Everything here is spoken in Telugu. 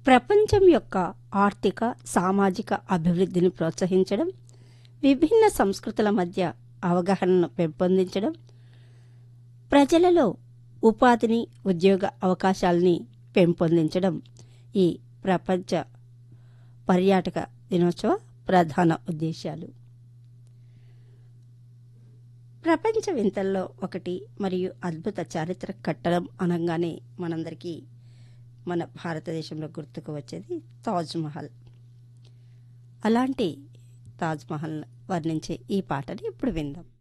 ప్రపంచం యొక్క ఆర్థిక సామాజిక అభివృద్ధిని ప్రోత్సహించడం విభిన్న సంస్కృతుల మధ్య అవగాహనను పెంపొందించడం ప్రజలలో ఉపాధిని ఉద్యోగ అవకాశాలని పెంపొందించడం ఈ ప్రపంచ పర్యాటక దినోత్సవ ప్రధాన ఉద్దేశాలు ప్రపంచ వింతల్లో ఒకటి మరియు అద్భుత చారిత్రక కట్టడం అనగానే మనందరికీ మన భారతదేశంలో గుర్తుకు వచ్చేది తాజ్మహల్ అలాంటి తాజ్మహల్ వర్ణించే ఈ పాటని ఇప్పుడు విందాం